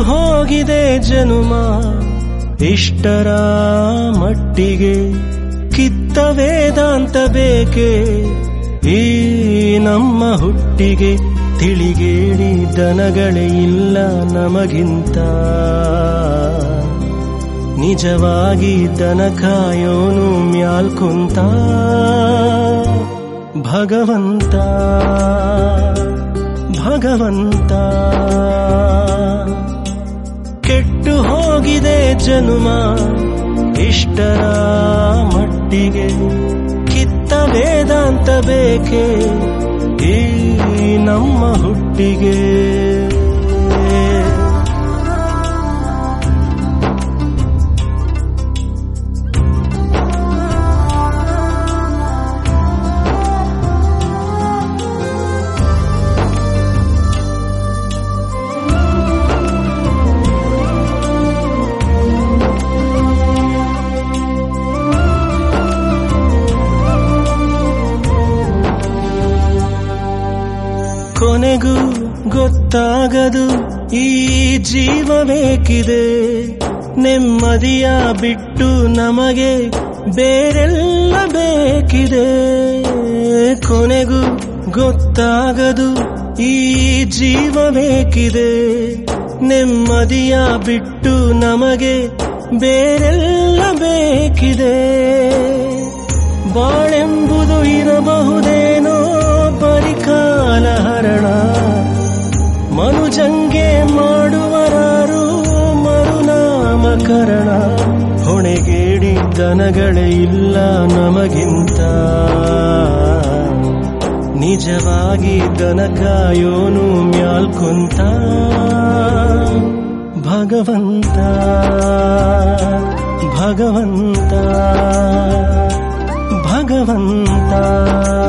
ಹೋಗಿದೆ ಜನುಮ ಇಷ್ಟರ ಮಟ್ಟಿಗೆ ಕಿತ್ತ ವೇದಾಂತ ಬೇಕೆ ಈ ನಮ್ಮ ಹುಟ್ಟಿಗೆ ತಿಳಿಗೇಡಿ ದನಗಳೇ ಇಲ್ಲ ನಮಗಿಂತ ನಿಜವಾಗಿ ದನ ಕಾಯೋನು ಮ್ಯಾಲ್ಕುಂತ ಭಗವಂತ ಭಗವಂತ ಕೆಟ್ಟು ಹೋಗಿದೆ ಜನುಮ ಇಷ್ಟರ ಮಟ್ಟಿಗೆ ಕಿತ್ತ ವೇದಾಂತ ಬೇಕೆ ಈ ನಮ್ಮ ಹುಟ್ಟಿಗೆ ಕೊನೆಗೂ ಗೊತ್ತಾಗದು ಈ ಜೀವ ಬೇಕಿದೆ ನೆಮ್ಮದಿಯ ಬಿಟ್ಟು ನಮಗೆ ಬೇರೆಲ್ಲ ಬೇಕಿದೆ ಕೊನೆಗೂ ಗೊತ್ತಾಗದು ಈ ಜೀವ ಬೇಕಿದೆ ನೆಮ್ಮದಿಯ ಬಿಟ್ಟು ನಮಗೆ ಬೇರೆಲ್ಲ ಬೇಕಿದೆ ಬಾಳೆಂಬುದು ಇರಬಹುದೇನೋ ಪರಿಕಾಲ ಹರಣ ಮನುಜಂಗೆ ಮಾಡುವರಾರು ಮರುನಾಮಕರಣ ಹೊಣೆಗೇಡಿ ದನಗಳೇ ಇಲ್ಲ ನಮಗಿಂತ ನಿಜವಾಗಿ ದನ ಕಾಯೋನು ಮ್ಯಾಲ್ಕುಂತ ಭಗವಂತ ಭಗವಂತ ಭಗವಂತ